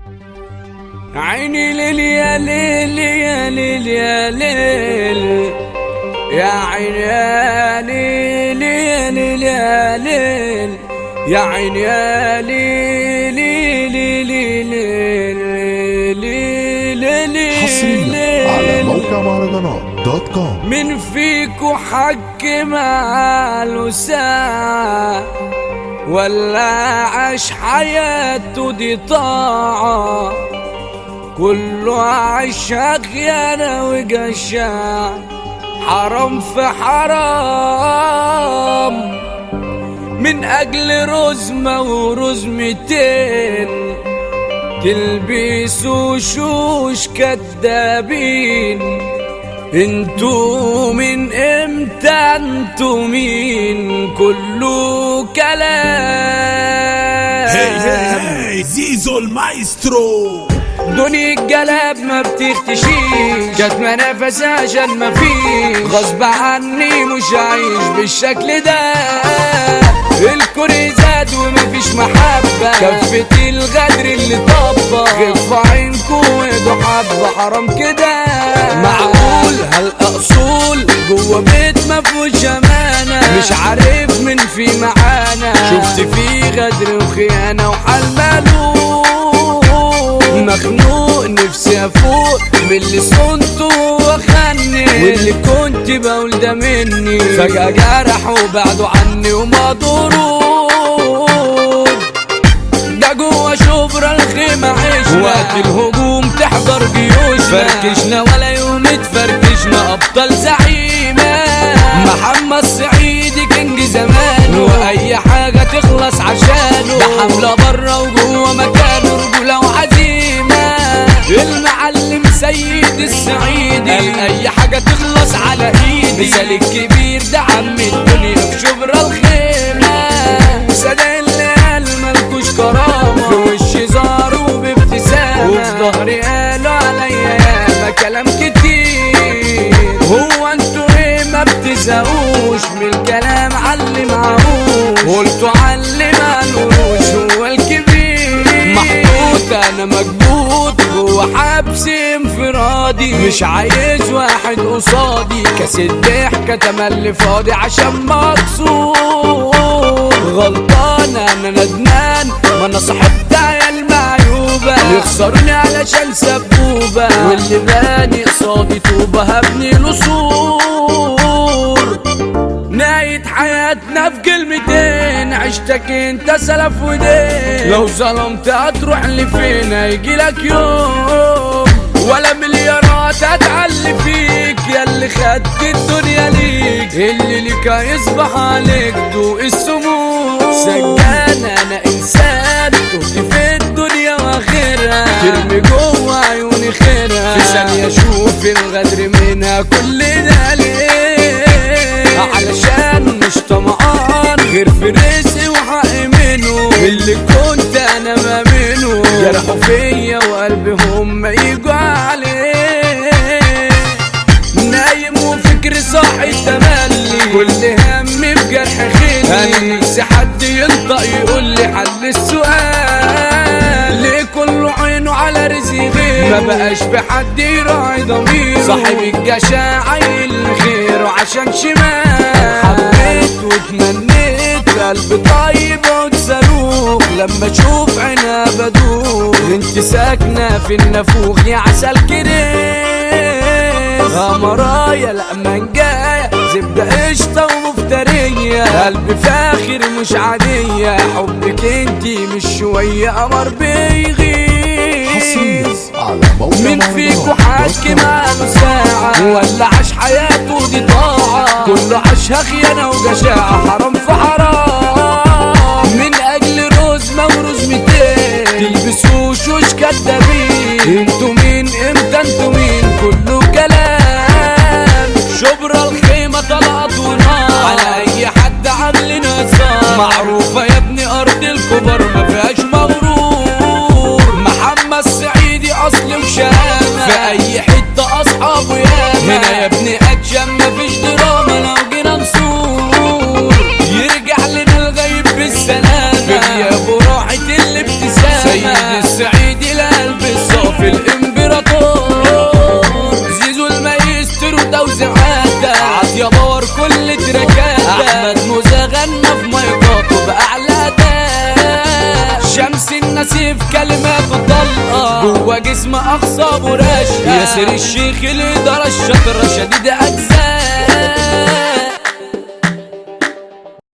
عيني ليل يا ليل يا ليل يا ليل يا عيني يا ليل يا ليل يا ليل يا عيني يا ليل ليل ليل ليل ليل حصريا على موقع مهرجانات دوت كوم من فيكو حق ماله ساعة ولا عاش حياته دي طاعة كله عاش خيانة وجشاع حرام في حرام من أجل رزمة ورزمتين تلبسوا شوش كدابين انتو من امتى انتو مين كله كلام هي هي هي زيزو المايسترو دنيا الجلاب ما بتختشيش كانت منافسة عشان ما فيش غصب عني مش عايش بالشكل ده الكوري زاد ومفيش محبة كفة الغدر اللي طبة خف عينكو وادوا حبة حرام كده معقول هالأصول جوا بيت مفهوش أمانة مش عارف من في معانا شفت فيه غدر وخيانة وحال مالوش مخنوق نفسي افوق من اللي صنته وخني واللي كنت بقول ده مني فجأة جرح وبعدوا عني ومضروب ده جوا شبرا الخيمة عشنا وقت الهجوم تحضر جيوشنا فركشنا ولا يوم اتفركشنا أبطال زعيمة محمد سعيد كنج زمان وأي حاجة تخلص عشانه ده حملة بره وجوه مكانه رجولة وعزيمة المعلم سيد السعيدي قال أي حاجة تخلص على إيدي مثال الكبير ده عم الدنيا في شبرا الخيمة صدق اللي قال ملكوش كرامة في وشي زاروا بابتسامة وفي ظهري قالوا عليا ياما كلام كتير هو انتوا ايه ما بتزهقوش من الكلام علي معهوش قلتوا علي مالوش هو الكبير محطوط انا مكبوت جوا حبس انفرادي مش عايز واحد قصادي كاس الضحكة تملي فاضي عشان مكسور غلطان انا ندمان ما انا صاحبت عيال معيوبة يخسروني علشان سبوبة واللي باني قصادي طوبة هبني نسور نهاية حياتنا في كلمتين عشتك انت سلف ودين لو ظلمت هتروح لفين هيجيلك يوم ولا مليارات هتعلي فيك يا اللي خدت الدنيا ليك اللي ليك هيصبح عليك ضوء السموم سجان انا انسان تهت في الدنيا واخرها ترمي جوه عيوني خيرها في ثانية اشوف الغدر منها كل ده ليه علشان مش طمعان غير في رزقي وحقي منه اللي كنت انا مامنه جرحوا فيا وقلبي هم يجوا عليه نايم وفكري صاحي تملي كل همي بجرح خيلي انا نفسي حد ينطق يقول لي حل السؤال ليه كله عينه على رزقي غير ما بقاش في حد يراعي ضميره صاحب الجشع عيل خيره عشان شمال حبيت وتمنيت قلب طيب وصاروخ لما اشوف عينها بدوخ انت ساكنه في النافوخ يا عسل كريس غمرايا لا منجايا زبدة قشطة ومفترية قلبي فاخر مش عادية حبك انتي مش شوية قمر بيغير حصريا على موقع من فيكو حاج ماله ساعة ولا عاش حياته دي طاعة كله عاشها خيانة وجشاعة حرام في حرام من أجل رزمة ورزمتين تلبسوا وشوش كدابين انتوا مين امتى انتوا مين كله كلام شبرا الخيمة طلعت ونار على أي حد عامل نصار معروفة يا ابني أرض الكبر ما فيهاش مغرور محمد سعيدي أصلي وشامة في أي حتة أصحابه ياما هنا يا ابني أجم مفيش دراما لو جينا نصور يرجع لنا الغيب بالسلامة في غيابه راحت الابتسامة سيد السعيدي لا القلب الصافي الامبراطور زيزو المايسترو توزيعاته عاطية باور كل تراكاته احمد موزة غنى في مايكاته باعلى اداء شمس النسيف كلماته طلقة جوا جسم اقصى رشقة ياسر الشيخ الادارة الشاطرة شديد اجزاء